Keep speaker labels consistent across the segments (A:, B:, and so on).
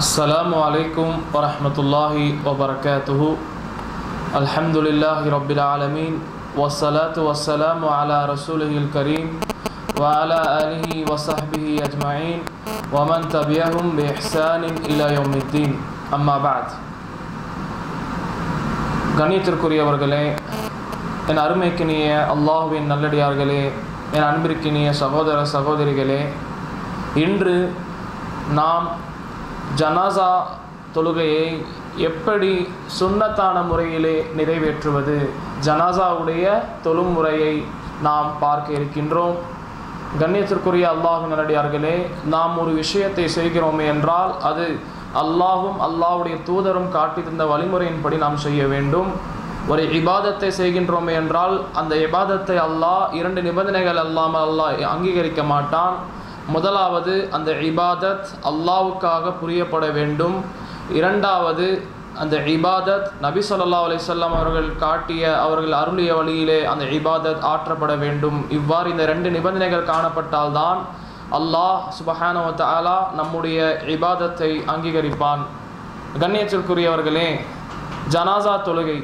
A: السلام عليكم ورحمة الله وبركاته الحمد لله رب العالمين والصلاة والسلام على رسوله الكريم وعلى آله وصحبه أجمعين ومن تبعهم بإحسان إلى يوم الدين أما بعد கண்ணியத்திற்குரியவர்களே என் அருமைக்கினிய அல்லாஹுவின் நல்லடியார்களே என் அன்பிற்கினிய சகோதர சகோதரிகளே இன்று நாம் ஜனாசா தொழுகையை எப்படி சுன்னத்தான முறையிலே நிறைவேற்றுவது ஜனாசாவுடைய தொழுமுறையை நாம் பார்க்க இருக்கின்றோம் கண்ணியத்திற்குரிய அல்லாஹு நல்லடியார்களே நாம் ஒரு விஷயத்தை செய்கிறோமே என்றால் அது அல்லாஹும் அல்லாஹ்வுடைய தூதரும் காட்டி தந்த வழிமுறையின்படி நாம் செய்ய வேண்டும் ஒரு இபாதத்தை செய்கின்றோமே என்றால் அந்த இபாதத்தை அல்லாஹ் இரண்டு நிபந்தனைகள் அல்லாமல் அல்லாஹ் அங்கீகரிக்க மாட்டான் முதலாவது அந்த இபாதத் அல்லாவுக்காக புரியப்பட வேண்டும் இரண்டாவது அந்த இபாதத் நபி ஸல்லல்லாஹு அலைஹி வஸல்லம் அவர்கள் காட்டிய அவர்கள் அருளிய வழியிலே அந்த இபாதத் ஆற்றப்பட வேண்டும் இவ்வாறு இந்த ரெண்டு நிபந்தனைகள் காணப்பட்டால்தான் அல்லாஹ் சுபஹானஹு வ தஆலா நம்முடைய இபாதத்தை அங்கீகரிப்பான் கண்ணியத்திற்குரியவர்களே ஜனாசா தொழுகை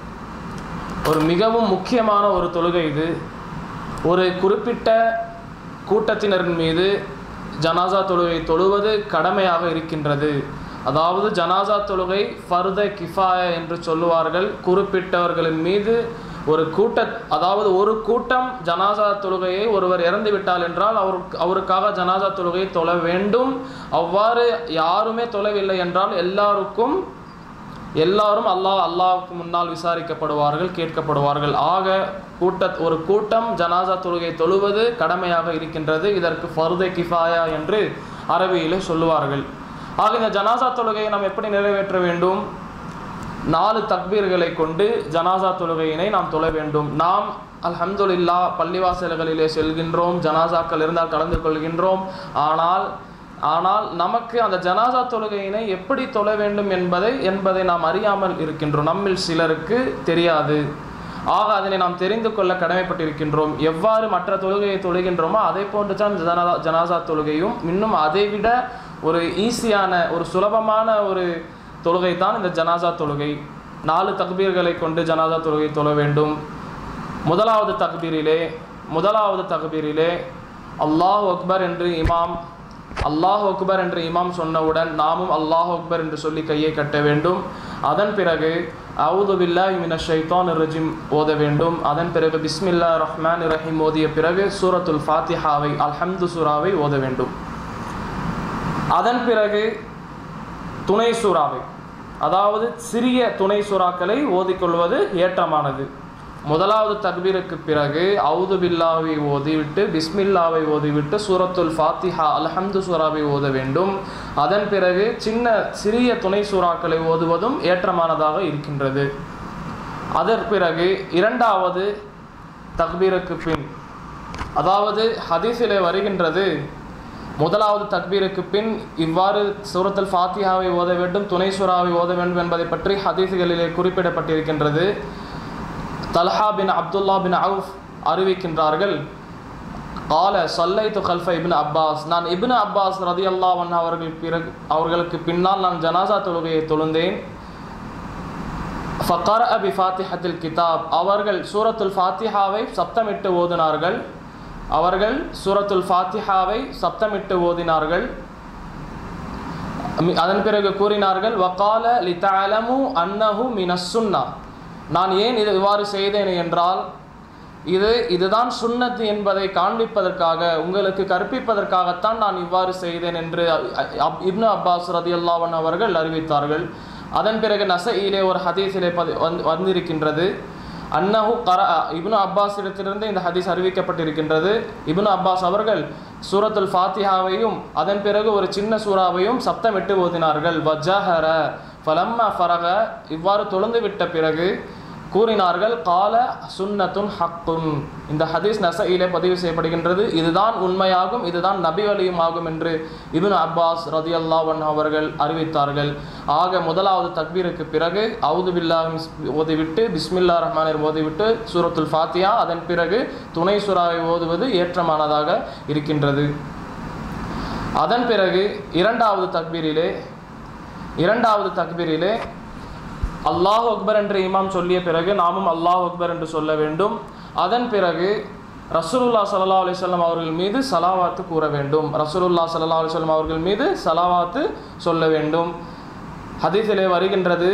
A: ஒரு மிகவும் முக்கியமான ஒரு தொழுகை இது ஒரு குறிப்பிட்ட கூட்டத்தினரின் மீது ஜனாசா தொழுகை தொழுவது கடமையாக இருக்கின்றது அதாவது ஜனாசா தொழுகை ஃபர்த கிஃபாய என்று சொல்லுவார்கள் குறிப்பிட்டவர்களின் மீது ஒரு கூட்ட அதாவது ஒரு கூட்டம் ஜனாசா தொழுகையை ஒருவர் இறந்து விட்டால் என்றால் அவருக்கு அவருக்காக ஜனாசா தொழுகையை தொழ வேண்டும் அவ்வாறு யாருமே தொழவில்லை என்றால் எல்லாருக்கும் எல்லாரும் அல்லாஹ் அல்லாஹ்வுக்கு முன்னால் விசாரிக்கப்படுவார்கள் கேட்கப்படுவார்கள் ஆக கூட்ட ஒரு கூட்டம் ஜனாசா தொழுகை தொழுவது கடமையாக இருக்கின்றது இதற்கு ஃபர்தே கிஃபாயா என்று அரபியிலே சொல்லுவார்கள் ஆக இந்த ஜனாசா தொழுகையை நாம் எப்படி நிறைவேற்ற வேண்டும் நாலு தக்பீர்களை கொண்டு ஜனாசா தொழுகையினை நாம் தொழ வேண்டும் நாம் அல்ஹம்துலில்லா பள்ளிவாசல்களிலே செல்கின்றோம் ஜனாசாக்கள் இருந்தால் கலந்து கொள்கின்றோம் ஆனால் ஆனால் நமக்கு அந்த ஜனாசா தொழுகையினை எப்படி தொழ வேண்டும் என்பதை என்பதை நாம் அறியாமல் இருக்கின்றோம் நம்மில் சிலருக்கு தெரியாது ஆக அதனை நாம் தெரிந்து கொள்ள கடமைப்பட்டிருக்கின்றோம் எவ்வாறு மற்ற தொழுகையை தொழுகின்றோமோ அதை போன்று தான் ஜனாதா ஜனாசா தொழுகையும் இன்னும் அதைவிட ஒரு ஈஸியான ஒரு சுலபமான ஒரு தொழுகை தான் இந்த ஜனாசா தொழுகை நாலு தக்பீர்களை கொண்டு ஜனாசா தொழுகை தொழ வேண்டும் முதலாவது தக்பீரிலே முதலாவது தக்பீரிலே அல்லாஹ் அக்பர் என்று இமாம் அல்லாஹ் அக்பர் என்று இமாம் சொன்னவுடன் நாமும் அல்லாஹ் அக்பர் என்று சொல்லி கையை கட்ட வேண்டும் அதன் பிறகு அவுது பில்லாஹி மின ஷைத்தான் ரஜிம் ஓத வேண்டும் அதன் பிறகு பிஸ்மில்லா ரஹ்மான் ரஹீம் ஓதிய பிறகு சூரத்துல் ஃபாத்திஹாவை அல்ஹம்து சூராவை ஓத வேண்டும் அதன் பிறகு துணை சூறாவை அதாவது சிறிய துணை சூறாக்களை ஓதிக்கொள்வது ஏற்றமானது முதலாவது தக்பீருக்கு பிறகு அவுது பில்லாவை ஓதிவிட்டு பிஸ்மில்லாவை ஓதிவிட்டு சூரத்துல் ஃபாத்திஹா அல்ஹம்து சூறாவை ஓத வேண்டும் அதன் பிறகு சின்ன சிறிய துணை சூறாக்களை ஓதுவதும் ஏற்றமானதாக இருக்கின்றது அதன் பிறகு இரண்டாவது தக்பீருக்கு பின் அதாவது ஹதீஸிலே வருகின்றது முதலாவது தக்பீருக்கு பின் இவ்வாறு சூரத்துல் ஃபாத்திஹாவை ஓத வேண்டும் துணை சூறாவை ஓத வேண்டும் என்பதை பற்றி ஹதீஸுகளிலே குறிப்பிடப்பட்டிருக்கின்றது Talha bin Abdullah bin Auf அறிவிக்கின்றார்கள் கால சல்லை து கல்ஃப இபின் அப்பாஸ் நான் இபின் அப்பாஸ் ரதி அல்லாவன் அவர்கள் பிறகு அவர்களுக்கு பின்னால் நான் ஜனாசா தொழுகையை தொழுந்தேன் ஃபக்கர் அபி ஃபாத்திஹத்தில் கிதாப் அவர்கள் சூரத்துல் ஃபாத்திஹாவை சப்தமிட்டு ஓதினார்கள் அவர்கள் சூரத்துல் ஃபாத்திஹாவை சப்தமிட்டு ஓதினார்கள் அதன் பிறகு கூறினார்கள் வக்கால லிதாலமு அன்னஹு மினசுன்னா நான் ஏன் இது இவ்வாறு செய்தேன் என்றால் இது இதுதான் சுன்னத்து என்பதை காண்பிப்பதற்காக உங்களுக்கு கற்பிப்பதற்காகத்தான் நான் இவ்வாறு செய்தேன் என்று இப்னு அப்பாஸ் ரதி அல்லாவன் அவர்கள் அறிவித்தார்கள் அதன் பிறகு நசையிலே ஒரு ஹதீஸிலே பதி வந்திருக்கின்றது அன்னஹு கர இப்னு அப்பாஸ் இடத்திலிருந்து இந்த ஹதீஸ் அறிவிக்கப்பட்டிருக்கின்றது இப்னு அப்பாஸ் அவர்கள் சூரத்துல் ஃபாத்திஹாவையும் அதன் பிறகு ஒரு சின்ன சூறாவையும் சப்தமிட்டு ஓதினார்கள் வஜஹர ஃபலம்மா ஃபரக இவ்வாறு தொழுந்து விட்ட பிறகு கூறினார்கள் கால சுன்னத்துன் ஹக்குன் இந்த ஹதீஸ் நசையிலே பதிவு செய்யப்படுகின்றது இதுதான் உண்மையாகும் இதுதான் நபி வழியும் ஆகும் என்று இபின் அப்பாஸ் ரதி அல்லாவன் அவர்கள் அறிவித்தார்கள் ஆக முதலாவது தக்பீருக்கு பிறகு அவுது பில்லா ஓதிவிட்டு பிஸ்மில்லா ரஹ்மானிர் ஓதிவிட்டு சூரத்துல் ஃபாத்தியா அதன் பிறகு துணை சுறாவை ஓதுவது ஏற்றமானதாக இருக்கின்றது அதன் பிறகு இரண்டாவது தக்பீரிலே இரண்டாவது தக்பீரிலே அல்லாஹ் அக்பர் என்று இமாம் சொல்லிய பிறகு நாமும் அல்லாஹ் அக்பர் என்று சொல்ல வேண்டும் அதன் பிறகு ரசூலுல்லா ஸல்லல்லாஹு அலைஹி வஸல்லம் அவர்கள் மீது சலாவாத்து கூற வேண்டும் ரசூலுல்லா ஸல்லல்லாஹு அலைஹி வஸல்லம் அவர்கள் மீது சலாவாத்து சொல்ல வேண்டும் ஹதீஸிலே வருகின்றது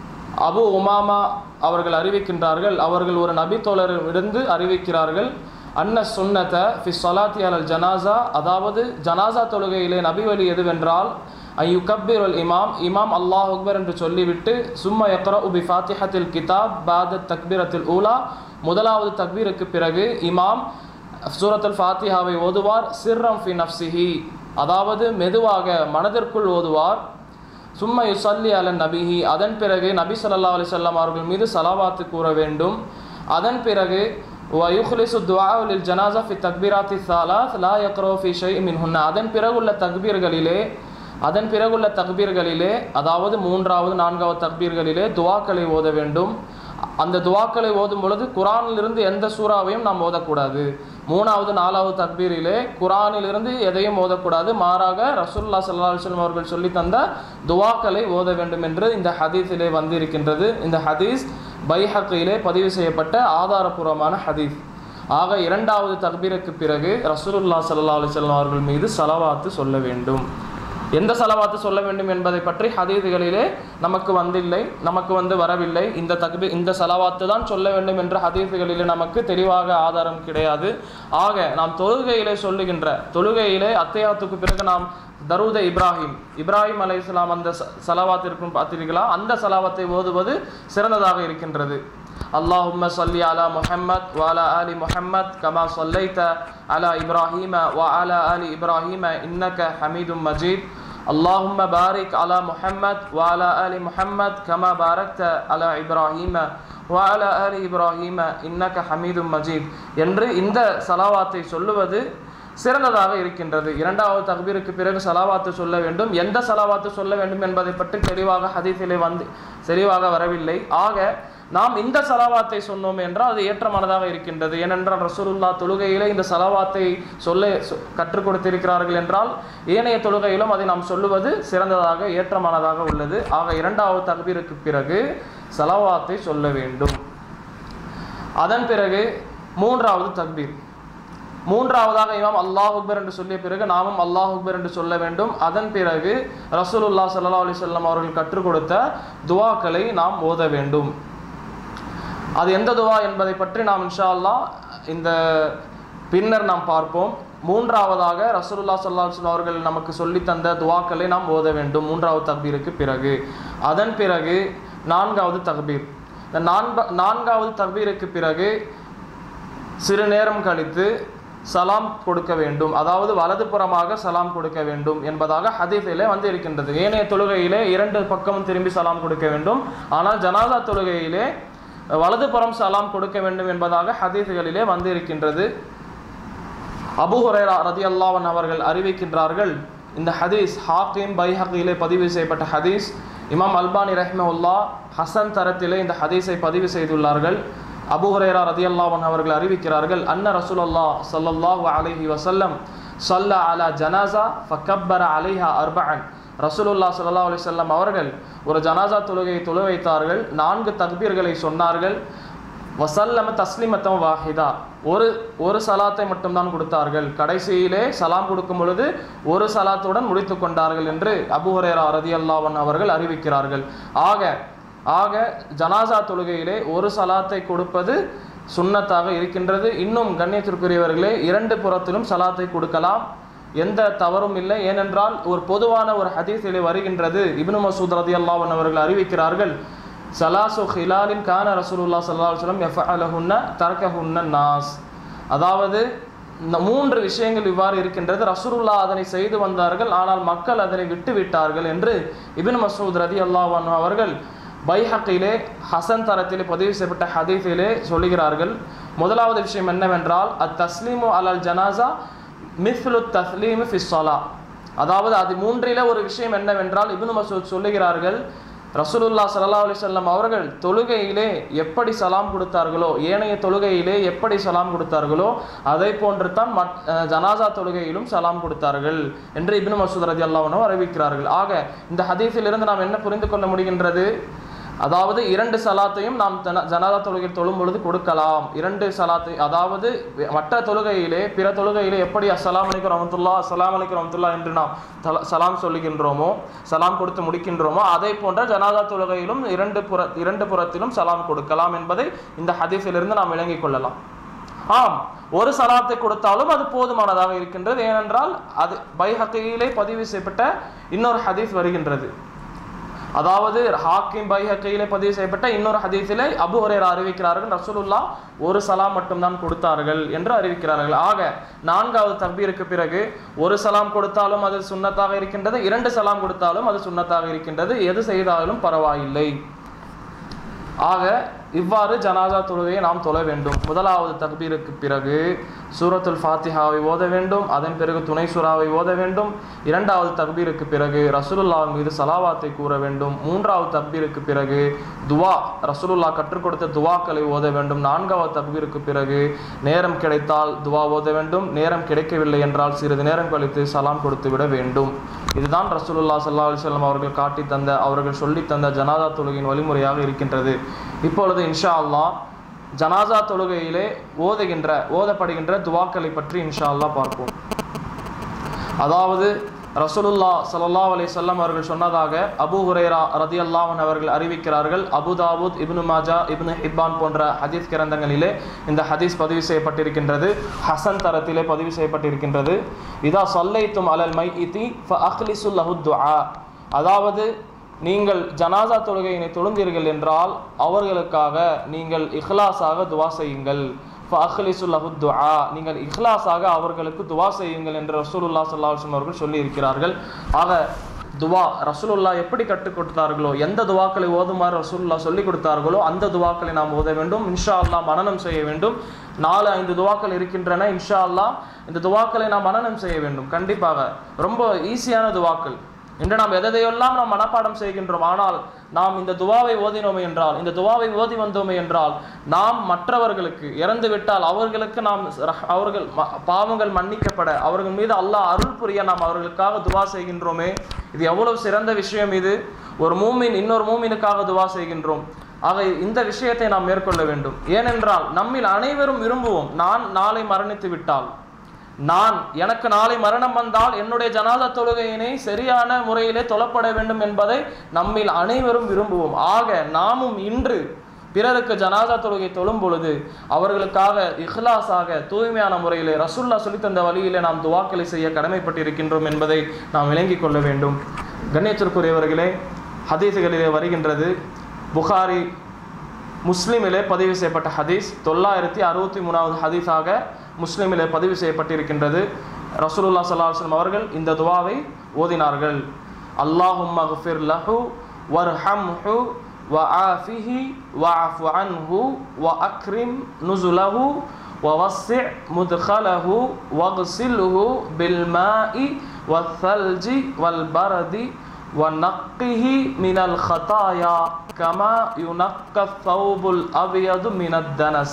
A: அபு உமாமா அவர்கள் அறிவிக்கின்றார்கள் அவர்கள் ஒரு நபி தோழரிடந்து அறிவிக்கிறார்கள் அன்ன சுன்னத ஃபி ஸலாத்தி அலல் ஜனாசா அதாவது ஜனாசா தொழுகையிலே நபி வழி எதுவென்றால் ஐயு கப்பீர் அல் இமாம் இமாம் அல்லாஹ் அக்பர் என்று சொல்லிவிட்டு சும்மா யக்ரா உபி ஃபாத்திஹத்தில் கிதாப் பாத தக்பீரத்தில் ஊலா முதலாவது தக்பீருக்கு பிறகு இமாம் சூரத்துல் ஃபாத்திஹாவை ஓதுவார் சிர்ரம் ஃபி நஃப்சிஹி அதாவது மெதுவாக மனதிற்குள் ஓதுவார் சும்மா யுசல்லி அலன் நபிஹி அதன் பிறகு நபி ஸல்லல்லாஹு அலைஹி வஸல்லம் அவர்கள் மீது சலாவாத்து கூற வேண்டும் அதன் பிறகு ويخلص الدعاء للجنازة في التكبيرات الثلاث لا يقرأ في شيء منهن அதன் பிறகுள்ள தக்பீர்களிலே அதன் பிறகுள்ள தக்பீர்களிலே அதாவது மூன்றாவது நான்காவது தக்பீர்களிலே துவாக்களை ஓத வேண்டும் அந்த துவாக்களை ஓதும் பொழுது குரானிலிருந்து எந்த சூறாவையும் நாம் ஓதக்கூடாது மூணாவது நாலாவது தக்பீரிலே குரானிலிருந்து எதையும் ஓதக்கூடாது மாறாக ரசூல்லா ஸல்லல்லாஹு அலைஹி வஸல்லம் அவர்கள் சொல்லி தந்த துவாக்களை ஓத வேண்டும் என்று இந்த ஹதீஸிலே வந்திருக்கின்றது இந்த ஹதீஸ் பைஹக்கிலே பதிவு செய்யப்பட்ட ஆதாரபூர்வமான ஹதீஸ் ஆக இரண்டாவது தக்பீருக்கு பிறகு ரசூலுல்லா ஸல்லல்லாஹு அலைஹி வஸல்லம் அவர்கள் மீது சலவாத்து சொல்ல வேண்டும் எந்த சலவாத்து சொல்ல வேண்டும் என்பதை பற்றி ஹதீதுகளிலே நமக்கு வந்தில்லை நமக்கு வந்து வரவில்லை இந்த தக்பீர் இந்த சலவாத்து தான் சொல்ல வேண்டும் என்ற ஹதீதுகளிலே நமக்கு தெளிவாக ஆதாரம் கிடையாது ஆக நாம் தொழுகையிலே சொல்லுகின்ற தொழுகையிலே அத்தையாத்துக்கு பிறகு நாம் தரூத இப்ராஹிம் இப்ராஹிம் அலை இஸ்லாம் அந்த ச- சலவாத் இருக்கும் பார்த்தீர்களா அந்த சலாவத்தை ஓதுவது சிறந்ததாக இருக்கின்றது اللهم صل على محمد وعلى آل محمد كما صليت على إبراهيم وعلى آل إبراهيم إنك حميد مجيد اللهم بارك على محمد وعلى آل محمد كما باركت على إبراهيم وعلى آل إبراهيم إنك حميد مجيد என்று இந்த சலாவாத்தை சொல்லுவது சிறந்ததாக இருக்கின்றது இரண்டாவது தக்பீருக்கு பிறகு சலாவாத்து சொல்ல வேண்டும் எந்த சலாவாத்து சொல்ல வேண்டும் என்பதை பற்றி தெளிவாக ஹதீஸிலே வந்து தெளிவாக வரவில்லை ஆக நாம் இந்த சலாவாத்தை சொன்னோம் என்றால் அது ஏற்றமானதாக இருக்கின்றது ஏனென்றால் ரசூலுல்லா தொழுகையிலே இந்த சலாவாத்தை சொல்ல சொ- கற்றுக் கொடுத்திருக்கிறார்கள் என்றால் ஏனைய தொழுகையிலும் அதை நாம் சொல்லுவது சிறந்ததாக ஏற்றமானதாக உள்ளது ஆக இரண்டாவது தக்பீருக்கு பிறகு சலாவாத்தை சொல்ல வேண்டும் அதன் பிறகு மூன்றாவது தக்பீர் மூன்றாவதாக இமாம் அல்லாஹ் அக்பர் என்று சொல்லிய பிறகு நாமும் அல்லாஹ் அக்பர் என்று சொல்ல வேண்டும் அதன் பிறகு ரசூலுல்லா ஸல்லல்லாஹு அலைஹி வஸல்லம் அவர்கள் கற்றுக் கொடுத்த துவாக்களை நாம் ஓத வேண்டும் அது எந்த துவா என்பதை பற்றி நாம் இன்ஷா அல்லாஹ் இந்த பின்னர் நாம் பார்ப்போம் மூன்றாவதாக ரசூலுல்லா ஸல்லல்லாஹு அலைஹி வஸல்லம் அவர்கள் நமக்கு சொல்லி தந்த துவாக்களை நாம் ஓத வேண்டும் மூன்றாவது தக்பீருக்கு பிறகு அதன் பிறகு நான்காவது தக்பீர் இந்த நான்கா நான்காவது தக்பீருக்கு பிறகு சிறு நேரம் கழித்து சலாம் கொடுக்க வேண்டும் அதாவது வலதுபுறமாக சலாம் கொடுக்க வேண்டும் என்பதாக ஹதீஸிலே வந்து இருக்கின்றது ஏனைய தொழுகையிலே இரண்டு பக்கமும் திரும்பி சலாம் கொடுக்க வேண்டும் ஆனால் ஜனாதா தொழுகையிலே வலதுபுறம் சலாம் கொடுக்க வேண்டும் என்பதாக ஹதீஸுகளிலே வந்து இருக்கின்றது அபு ஹுரைரா ரதியல்லாஹன் அவர்கள் அறிவிக்கின்றார்கள் இந்த ஹதீஸ் ஹாக்கிம் பைஹக்கிலே பதிவு செய்யப்பட்ட ஹதீஸ் இமாம் அல்பானி ரஹ்மவுல்லா ஹசன் தரத்திலே இந்த ஹதீஸை பதிவு செய்துள்ளார்கள் அபு ஹுரைரா ரதியல்லாஹன் அவர்கள் அறிவிக்கிறார்கள் அன்ன ரசூலுல்லா ஸல்லல்லாஹு அலைஹி வஸல்லம் ஸல்ல அலா ஜனாசா ஃபக்கப்பர அலைஹா அர்பஅன் ரசூலுல்லா ஸல்லல்லாஹு அலைஹி வஸல்லம் அவர்கள் ஒரு ஜனாசா தொழுகையை தொழு வைத்தார்கள் நான்கு தக்பீர்களை சொன்னார்கள் வசல்லம தஸ்லிமத்தம் வாஹிதா ஒரு ஒரு சலாத்தை மட்டும்தான் கொடுத்தார்கள் கடைசியிலே சலாம் கொடுக்கும் பொழுது ஒரு சலாத்துடன் முடித்து கொண்டார்கள் என்று அபு ஹுரேரா ரதியல்லாவன் அவர்கள் அறிவிக்கிறார்கள் ஆக ஆக ஜனாசா தொழுகையிலே ஒரு சலாத்தை கொடுப்பது சுன்னத்தாக இருக்கின்றது இன்னும் கண்ணியத்திற்குரியவர்களே இரண்டு புறத்திலும் சலாத்தை கொடுக்கலாம் எந்த தவறும் இல்லை ஏனென்றால் ஒரு பொதுவான ஒரு ஹதீஸிலே வருகின்றது இப்னு மசூத் ரதியல்லாவன் அவர்கள் அறிவிக்கிறார்கள் சலாசு ஹிலாலின் கான ரசூலுல்லா ஸல்லல்லாஹு அலைஹி வஸல்லம் யஃபஅலஹுன்ன தரக்கஹுன்ன நாஸ் அதாவது இந்த மூன்று விஷயங்கள் இவ்வாறு இருக்கின்றது ரசூலுல்லா அதனை செய்து வந்தார்கள் ஆனால் மக்கள் அதனை விட்டு விட்டார்கள் என்று இப்னு மசூத் ரதியல்லாஹு அன்ஹு அவர்கள் பைஹக்கிலே ஹசன் தரத்திலே பதிவு செய்யப்பட்ட ஹதீஸிலே சொல்லுகிறார்கள் முதலாவது விஷயம் என்னவென்றால் அத் தஸ்லீமு அலல் ஜனாசா மிஸ்லு தஸ்லீமு ஃபிஸ்ஸலா அதாவது அது மூன்றில ஒரு விஷயம் என்னவென்றால் இப்னு மசூத் சொல்லுகிறார்கள் ரசூலுல்லா ஸல்லல்லாஹு அலைஹி வஸல்லம் அவர்கள் தொழுகையிலே எப்படி சலாம் கொடுத்தார்களோ ஏனைய தொழுகையிலே எப்படி சலாம் கொடுத்தார்களோ அதை போன்று தான் மட் அஹ் ஜனாசா தொழுகையிலும் சலாம் கொடுத்தார்கள் என்று இப்னு மசூத் ரலியல்லாஹு அன்ஹு அறிவிக்கிறார்கள் ஆக இந்த ஹதீஸிலிருந்து நாம் என்ன புரிந்து கொள்ள முடிகின்றது அதாவது இரண்டு சலாத்தையும் நாம் ஜன- ஜனாதா தொழுகை தொழும் பொழுது கொடுக்கலாம் இரண்டு சலாத்தை அதாவது மற்ற தொழுகையிலே பிற தொழுகையிலே எப்படி அஸ்ஸலாமு அலைக்கும் ரஹமத்துல்லா அஸ்ஸலாமு அலைக்கும் ரஹமத்துல்லா என்று நாம் தல- சலாம் சொல்லுகின்றோமோ சலாம் கொடுத்து முடிக்கின்றோமோ அதே போன்ற ஜனாதா தொழுகையிலும் இரண்டு புற இரண்டு புறத்திலும் சலாம் கொடுக்கலாம் என்பதை இந்த ஹதீஸிலிருந்து நாம் விளங்கிக் கொள்ளலாம் ஆம் ஒரு சலாத்தை கொடுத்தாலும் அது போதுமானதாக இருக்கின்றது ஏனென்றால் அது பைஹக்கையிலே பதிவு செய்யப்பட்ட இன்னொரு ஹதீஸ் வருகின்றது அதாவது ஹாக்கிம் பைஹக்கையிலே பதிவு செய்யப்பட்ட இன்னொரு ஹதீஸிலே அபு ஹுரைரா அறிவிக்கிறார்கள் ரசூலுல்லா ஒரு சலாம் மட்டும்தான் கொடுத்தார்கள் என்று அறிவிக்கிறார்கள் ஆக நான்காவது தக்பீருக்கு பிறகு ஒரு சலாம் கொடுத்தாலும் அது சுன்னத்தாக இருக்கின்றது இரண்டு சலாம் கொடுத்தாலும் அது சுன்னத்தாக இருக்கின்றது எது செய்தாலும் பரவாயில்லை ஆக இவ்வாறு ஜனாசா தொழுகையை நாம் தொழ வேண்டும் முதலாவது தக்பீருக்கு பிறகு சூரத்துல் ஃபாத்திஹாவை ஓத வேண்டும் அதன் பிறகு துணை சூறாவை ஓத வேண்டும் இரண்டாவது தக்பீருக்கு பிறகு ரசூலுல்லா மீது சலாவாத்தை கூற வேண்டும் மூன்றாவது தக்பீருக்கு பிறகு துவா ரசூலுல்லா கற்றுக் கொடுத்த துவாக்களை ஓத வேண்டும் நான்காவது தக்பீருக்கு பிறகு நேரம் கிடைத்தால் துவா ஓத வேண்டும் நேரம் கிடைக்கவில்லை என்றால் சிறிது நேரம் கழித்து சலாம் கொடுத்து விட வேண்டும் இதுதான் ரசூலுல்லா ஸல்லல்லாஹு அலைஹி வஸல்லம் அவர்கள் காட்டி தந்த அவர்கள் சொல்லி தந்த ஜனாதா தொழுகையின் வழிமுறையாக இருக்கின்றது இப்பொழுது இன்ஷா அல்லாஹ் ஜனாசா தொழுகையிலே ஓதுகின்ற ஓதப்படுகின்ற துவாக்களை பற்றி இன்ஷா அல்லாஹ் பார்ப்போம் அதாவது ரசூலுல்லா ஸல்லல்லாஹு அலைஹி வஸல்லம் அவர்கள் சொன்னதாக அபூ ஹுரைரா ரதியல்லாஹு அன்ஹு அவர்கள் அறிவிக்கிறார்கள் அபு தாவூத் இப்னு மாஜா இப்னு ஹிப்பான் போன்ற ஹதீஸ் கிரந்தங்களிலே இந்த ஹதீஸ் பதிவு செய்யப்பட்டிருக்கின்றது ஹசன் தரத்திலே பதிவு செய்யப்பட்டிருக்கின்றது இதா சொல்லைத்தும் அலல் மை இதி ஃப அஹ்லிசுல் லஹு துஆ அதாவது நீங்கள் ஜனாசா தொழுகையினை தொழுந்தீர்கள் என்றால் அவர்களுக்காக நீங்கள் இஹ்லாஸாக துவா செய்யுங்கள் ஃபஅஹ்லிசு லஹு துஆ நீங்கள் இஹ்லாஸாக அவர்களுக்கு துவா செய்யுங்கள் என்று ரசூலுல்லாஹ் ஸல்லல்லாஹு அலைஹி வஸல்லம் அவர்கள் சொல்லி இருக்கிறார்கள் ஆக துவா ரசூலுல்லா எப்படி கற்றுக் கொடுத்தார்களோ எந்த துவாக்களை ஓதுமாறு ரசூலுல்லா சொல்லி கொடுத்தார்களோ அந்த துவாக்களை நாம் ஓத வேண்டும் இன்ஷா அல்லாஹ் மனனம் செய்ய வேண்டும் நாலு ஐந்து துவாக்கள் இருக்கின்றன இன்ஷா அல்லாஹ் இந்த துவாக்களை நாம் மனனம் செய்ய வேண்டும் கண்டிப்பாக ரொம்ப ஈஸியான துவாக்கள் இன்று நாம் எதையெல்லாம் நாம் மனப்பாடம் செய்கின்றோம் ஆனால் நாம் இந்த துவாவை ஓதினோமே என்றால் இந்த துவாவை ஓதி வந்தோமே என்றால் நாம் மற்றவர்களுக்கு இறந்து விட்டால் அவர்களுக்கு நாம் ரஹ்- அவர்கள் ம- பாவங்கள் மன்னிக்கப்பட அவர்கள் மீது அல்லாஹ் அருள் புரிய நாம் அவர்களுக்காக துவா செய்கின்றோமே இது எவ்வளவு சிறந்த விஷயம் இது ஒரு மூமின் இன்னொரு மூமினுக்காக துவா செய்கின்றோம் ஆக இந்த விஷயத்தை நாம் மேற்கொள்ள வேண்டும் ஏனென்றால் நம்மில் அனைவரும் விரும்புவோம் நான் நாளை மரணித்து விட்டால் நான் எனக்கு நாளை மரணம் வந்தால் என்னுடைய ஜனாதா தொழுகையினை சரியான முறையிலே தொழப்பட வேண்டும் என்பதை நம்மில் அனைவரும் விரும்புவோம் ஆக நாமும் இன்று பிறருக்கு ஜனாதா தொழுகை தொழும் பொழுது அவர்களுக்காக இஹ்லாஸாக தூய்மையான முறையிலே ரசுல்லா சொல்லித்தந்த வழியிலே நாம் துவாக்களை செய்ய கடமைப்பட்டிருக்கின்றோம் என்பதை நாம் விளங்கிக் கொள்ள வேண்டும் கண்ணியத்திற்குரியவர்களே ஹதீஸுகளிலே வருகின்றது புகாரி முஸ்லிமிலே பதிவு செய்யப்பட்ட ஹதீஸ் தொள்ளாயிரத்தி அறுபத்தி மூணாவது ஹதீஸாக முஸ்லிமிலே பதிவு செய்யப்பட்டிருக்கின்றது ரசூலுல்லா ஸல்லல்லாஹு அலைஹி வஸல்லம் அவர்கள் இந்த துவாவை ஓதினார்கள் அல்லாஹும் மக்ஃபிர் லஹு வர்ஹம்ஹு وعافه واعف عنه وأكرم نزله ووسع مدخله واغسله بالماء والثلج والبرد ونقه من الخطايا كما ينقى الثوب الأبيض من الدنس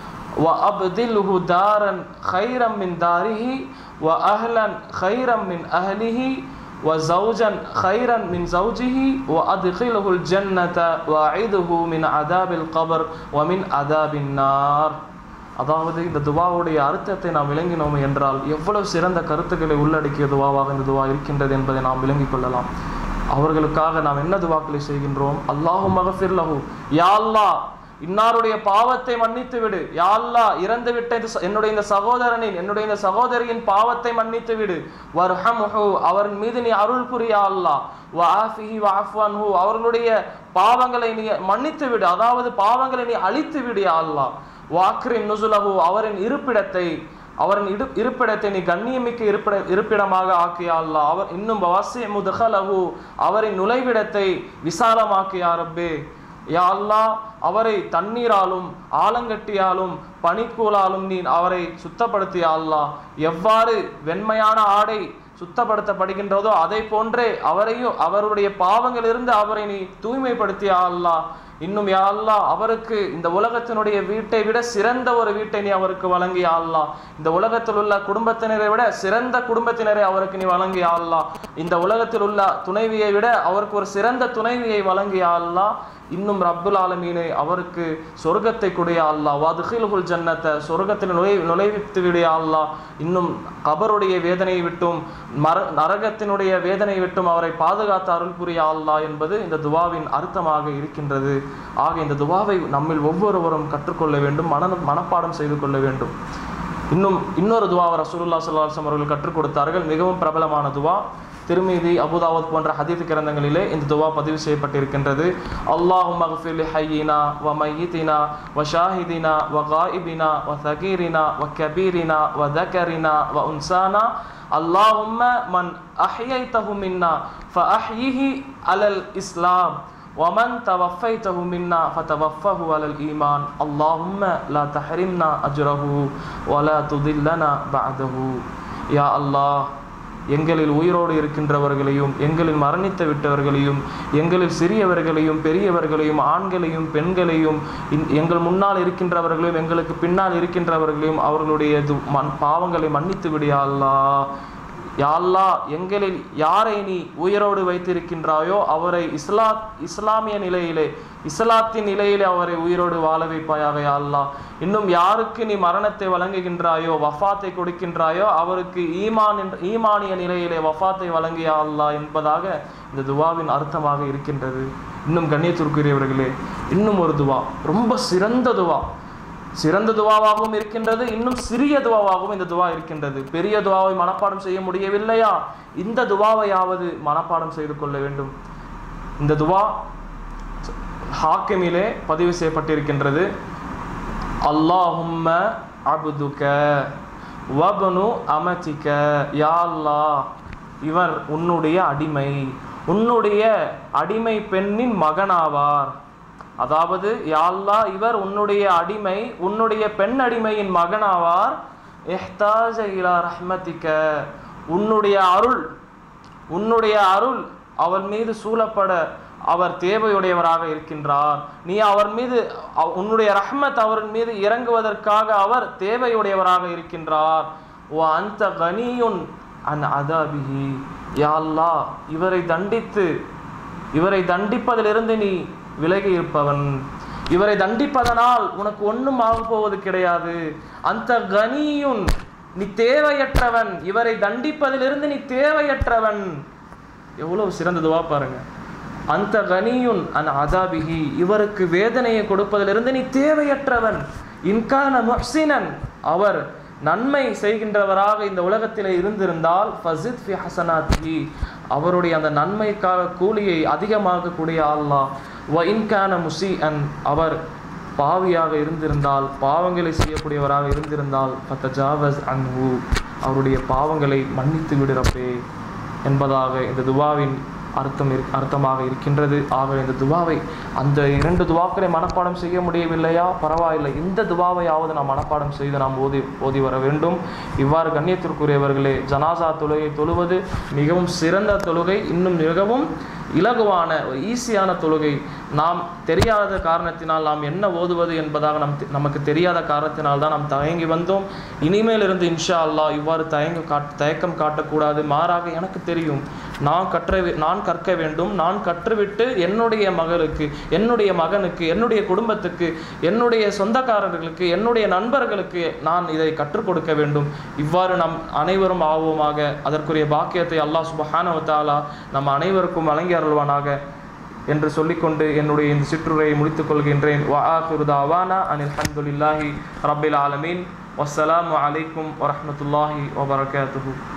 A: وأبدله دارا خيرا من داره وأهلا خيرا من أهله وزوجا خيرا من زوجه وأدخله الجنة وأعيده من عذاب القبر ومن عذاب النار அதாவது இந்த துவாவுடைய அர்த்தத்தை நாம் விளங்கினோம் என்றால் எவ்வளவு சிறந்த கருத்துக்களை உள்ளடக்கிய துவாவாக இந்த துவா இருக்கின்றது என்பதை நாம் விளங்கிக் கொள்ளலாம் அவர்களுக்காக நாம் என்ன துவாக்களை செய்கின்றோம் அல்லாஹு மகஃபிர் லஹு யா அல்லாஹ் இன்னாருடைய பாவத்தை மன்னித்து விடு யா அல்லாஹ் இறந்து விட்ட இந்த ச- என்னுடைய இந்த சகோதரனின் என்னுடைய இந்த சகோதரியின் பாவத்தை மன்னித்து விடு வர்ஹம்ஹு அவரின் மீது நீ அருள் புரியா அல்லாஹ் வஆஃபிஹி வஅஃபு அன்ஹு அவர்களுடைய பாவங்களை நீ மன்னித்து விடு அதாவது பாவங்களை நீ அழித்து விடு யா அல்லாஹ் வாக்ரின் நுசுலஹு அவரின் இருப்பிடத்தை அவரின் இடு இருப்பிடத்தை நீ கண்ணியமிக்க இருப்பிட இருப்பிடமாக ஆக்கியா அல்லாஹ் அவர் இன்னும் வாசி முதகலஹு அவரின் நுழைவிடத்தை விசாலமாக்கியா ரப்பே யா அல்லாஹ் அவரை தண்ணீராலும் ஆலங்கட்டியாலும் பனிக்கூலாலும் நீ அவரை சுத்தப்படுத்திய அல்லாஹ் எவ்வாறு வெண்மையான ஆடை சுத்தப்படுத்தப்படுகின்றதோ அதை போன்றே அவரையும் அவருடைய பாவங்களிலிருந்து அவரை நீ தூய்மைப்படுத்திய அல்லாஹ் இன்னும் யா அல்லாஹ் அவருக்கு இந்த உலகத்தினுடைய வீட்டை விட சிறந்த ஒரு வீட்டை நீ அவருக்கு வழங்கிய அல்லாஹ் இந்த உலகத்தில் உள்ள குடும்பத்தினரை விட சிறந்த குடும்பத்தினரை அவருக்கு நீ வழங்கிய அல்லாஹ் இந்த உலகத்தில் உள்ள துணைவியை விட அவருக்கு ஒரு சிறந்த துணைவியை வழங்கிய அல்லாஹ் இன்னும் ரப்புல் ஆலமீனை அவருக்கு சொர்க்கத்தை குடைய அல்லாஹ் வதுகில்குல் ஜன்னத்தை சொர்க்கத்தில் நுழை நுழைவித்து விடைய அல்லாஹ் இன்னும் கபருடைய வேதனையை விட்டும் மர நரகத்தினுடைய வேதனை விட்டும் அவரை பாதுகாத்த அருள் புரிய அல்லாஹ் என்பது இந்த துவாவின் அர்த்தமாக இருக்கின்றது ஆக இந்த துவாவை நம்மில் ஒவ்வொருவரும் கற்றுக்கொள்ள வேண்டும் மன மனப்பாடம் செய்து கொள்ள வேண்டும் இன்னும் இன்னொரு துவாவை ரசூலுல்லாஹ் ஸல்லல்லாஹு அலைஹி வஸல்லம் அவர்கள் கற்றுக் கொடுத்தார்கள் மிகவும் பிரபலமான துவா திருமிதி அபுதாவத் போன்ற ஹதீத் கிரந்தங்களிலே இந்த துவா பதிவு செய்யப்பட்டிருக்கின்றது அல்லாஹும் மக்ஃபிர் லி ஹய்யினா வ மையிதினா வ ஷாஹிதினா வ காயிபினா வ சகீரினா வ கபீரினா வ தகரினா வ உன்சானா اللهم من أحييته منا فأحيه على الإسلام ومن توفيته منا فتوفه على الإيمان اللهم لا تحرمنا أجره ولا تضلنا بعده يا الله எங்களில் உயிரோடு இருக்கின்றவர்களையும் எங்களில் மரணித்து விட்டவர்களையும் எங்களில் சிறியவர்களையும் பெரியவர்களையும் ஆண்களையும் பெண்களையும் இன்- எங்கள் முன்னால் இருக்கின்றவர்களையும் எங்களுக்கு பின்னால் இருக்கின்றவர்களையும் அவர்களுடைய து- மன் பாவங்களை மன்னித்து விடியா அல்லாஹ் யா அல்லாஹ் எங்களில் யாரை நீ உயிரோடு வைத்திருக்கின்றாயோ அவரை இஸ்லா இஸ்லாமிய நிலையிலே இஸ்லாத்தின் நிலையிலே அவரை உயிரோடு வாழ வைப்பாயாக யா அல்லாஹ் இன்னும் யாருக்கு நீ மரணத்தை வழங்குகின்றாயோ வஃபாத்தை கொடுக்கின்றாயோ அவருக்கு ஈமான் என்ற ஈமானிய நிலையிலே வஃபாத்தை வழங்கியா அல்லாஹ் என்பதாக இந்த துவாவின் அர்த்தமாக இருக்கின்றது இன்னும் கண்ணியத்திற்குரியவர்களே இன்னும் ஒரு துவா ரொம்ப சிறந்த துவா சிறந்த துவாவாகவும் இருக்கின்றது இன்னும் சிறிய துவாவாகவும் இந்த துவா இருக்கின்றது பெரிய துவாவை மனப்பாடம் செய்ய முடியவில்லையா இந்த துவாவையாவது மனப்பாடம் செய்து கொள்ள வேண்டும் இந்த துவா ஹாக்கிமிலே பதிவு செய்யப்பட்டிருக்கின்றது அல்லாஹும்ம அபுதுக வபனு அமதிக யா அல்லாஹ் இவர் உன்னுடைய அடிமை உன்னுடைய அடிமை பெண்ணின் மகனாவார் அதாவது யா அல்லாஹ் இவர் உன்னுடைய அடிமை உன்னுடைய பெண் அடிமையின் மகனாவார் இஹ்தாஜ இலா ரஹ்மதிக உன்னுடைய அருள் உன்னுடைய அருள் அவர் மீது சூழப்பட அவர் தேவையுடையவராக இருக்கின்றார் நீ அவர் மீது அவ்- உன்னுடைய ரஹ்மத் அவர் மீது இறங்குவதற்காக அவர் தேவையுடையவராக இருக்கின்றார் ஓ அந்த கனியுன் அன் அதாபிஹி யா அல்லாஹ் இவரை தண்டித்து இவரை தண்டிப்பதிலிருந்து நீ விலகி இருப்பவன் இவரை தண்டிப்பதனால் உனக்கு ஒண்ணும் ஆகப் போவது கிடையாது அந்த கனியுன் நீ தேவையற்றவன் இவரை தண்டிப்பதிலிருந்து நீ தேவையற்றவன் எவ்வளவு சிறந்த துவா பாருங்க அந்த கனியுன் அன் அதாபிஹி இவருக்கு வேதனையை கொடுப்பதிலிருந்து நீ தேவையற்றவன் இன்கான முஹ்சினன் அவர் நன்மை செய்கின்றவராக இந்த உலகத்திலே இருந்திருந்தால் ஃபசித் ஃபி ஹசனாத்திஹி அவருடைய அந்த நன்மைக்காக கூலியை அதிகமாக கூடிய அல்லாஹ் வ இன்கான முசிஅன் அவர் பாவியாக இருந்திருந்தால் பாவங்களை செய்யக்கூடியவராக இருந்திருந்தால் ஃபத்தஜாவஸ் அன்ஹு அவருடைய பாவங்களை மன்னித்து விடுறப்பே என்பதாக இந்த துவாவின் அர்த்தம் இரு அர்த்தமாக இருக்கின்றது ஆக இந்த துவாவை அந்த இரண்டு துவாக்களை மனப்பாடம் செய்ய முடியவில்லையா பரவாயில்லை இந்த துவாவையாவது நாம் மனப்பாடம் செய்து நாம் ஓதி ஓதி வர வேண்டும் இவ்வாறு கண்ணியத்திற்குரியவர்களே ஜனாசா தொழுகை தொழுவது மிகவும் சிறந்த தொழுகை இன்னும் மிகவும் இலகுவான ஒரு ஈஸியான தொழுகை நாம் தெரியாத காரணத்தினால் நாம் என்ன ஓதுவது என்பதாக நம் நமக்கு தெரியாத காரணத்தினால் தான் நாம் தயங்கி வந்தோம் இனிமேல் இருந்து இன்ஷா அல்லாஹ் இவ்வாறு தயங்க காட் தயக்கம் காட்டக்கூடாது மாறாக எனக்கு தெரியும் நான் கற்ற வே- நான் கற்க வேண்டும் நான் கற்றுவிட்டு என்னுடைய மகளுக்கு என்னுடைய மகனுக்கு என்னுடைய குடும்பத்துக்கு என்னுடைய சொந்தக்காரர்களுக்கு என்னுடைய நண்பர்களுக்கு நான் இதை கற்றுக் கொடுக்க வேண்டும் இவ்வாறு நம் அனைவரும் ஆவோமாக அதற்குரிய பாக்கியத்தை அல்லாஹ் சுபஹானஹு வ தஆலா நம் அனைவருக்கும் வழங்கி அருள்வானாக என்று சொல்லிக்கொண்டு என்னுடைய இந்த சிற்றுரையை முடித்துக் கொள்கின்றேன் வஆகிரு தாவானா அனில் ஹம்துலில்லாஹி ரப்பில் ஆலமீன் வஸ்ஸலாமு அலைக்கும் வரஹ்மத்துல்லாஹி வபரகாத்துஹு